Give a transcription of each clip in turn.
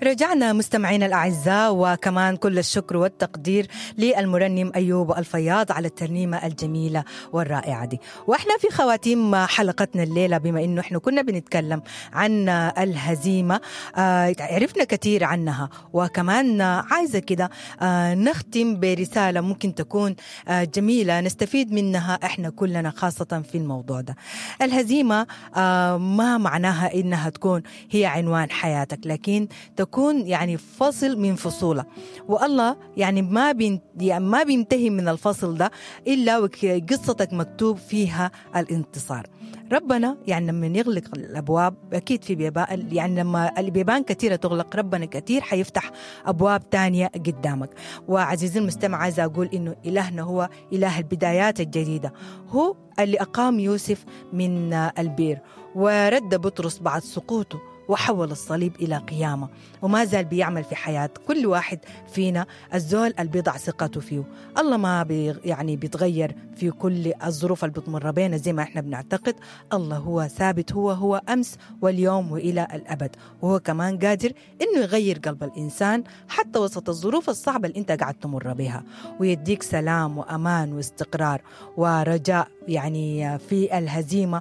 رجعنا مستمعينا الأعزاء وكمان كل الشكر والتقدير للمرنم أيوب الفياض على الترنيمة الجميلة والرائعة دي وإحنا في خواتيم حلقتنا الليلة بما إنه إحنا كنا بنتكلم عن الهزيمة آه عرفنا كثير عنها وكمان عايزة كده آه نختم برسالة ممكن تكون آه جميلة نستفيد منها إحنا كلنا خاصة في الموضوع ده الهزيمة آه ما معناها إنها تكون هي عنوان حياتك لكن تكون يعني فصل من فصولة والله يعني ما بين يعني ما بينتهي من الفصل ده إلا وقصتك مكتوب فيها الانتصار ربنا يعني لما يغلق الابواب اكيد في بيبان يعني لما البيبان كثيره تغلق ربنا كثير حيفتح ابواب تانية قدامك وعزيزي المستمع عايز اقول انه الهنا هو اله البدايات الجديده هو اللي اقام يوسف من البير ورد بطرس بعد سقوطه وحول الصليب إلى قيامة وما زال بيعمل في حياة كل واحد فينا الزول اللي بيضع ثقته فيه الله ما بي يعني بيتغير في كل الظروف اللي بتمر بينا زي ما احنا بنعتقد الله هو ثابت هو هو أمس واليوم وإلى الأبد وهو كمان قادر إنه يغير قلب الإنسان حتى وسط الظروف الصعبة اللي أنت قاعد تمر بها ويديك سلام وأمان واستقرار ورجاء يعني في الهزيمة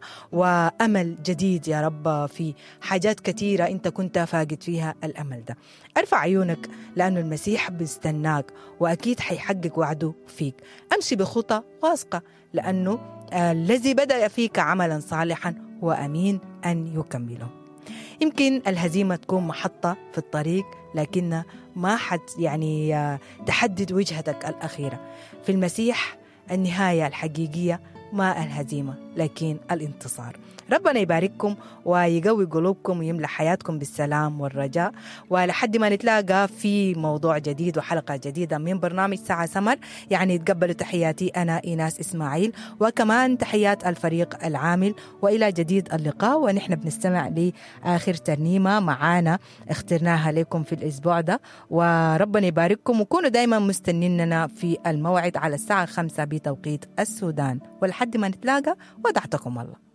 وأمل جديد يا رب في حاجات كثيرة أنت كنت فاقد فيها الأمل ده ارفع عيونك لأنه المسيح بيستناك وأكيد حيحقق وعده فيك أمشي بخطى واثقة لأنه الذي بدأ فيك عملا صالحا هو أمين أن يكمله يمكن الهزيمة تكون محطة في الطريق لكن ما حد يعني تحدد وجهتك الأخيرة في المسيح النهاية الحقيقية ما الهزيمة لكن الانتصار ربنا يبارككم ويقوي قلوبكم ويملى حياتكم بالسلام والرجاء ولحد ما نتلاقى في موضوع جديد وحلقة جديدة من برنامج ساعة سمر يعني تقبلوا تحياتي أنا إيناس إسماعيل وكمان تحيات الفريق العامل وإلى جديد اللقاء ونحن بنستمع لآخر ترنيمة معانا اخترناها لكم في الأسبوع ده وربنا يبارككم وكونوا دايما مستنيننا في الموعد على الساعة خمسة بتوقيت السودان ولحد ما نتلاقى ودعتكم الله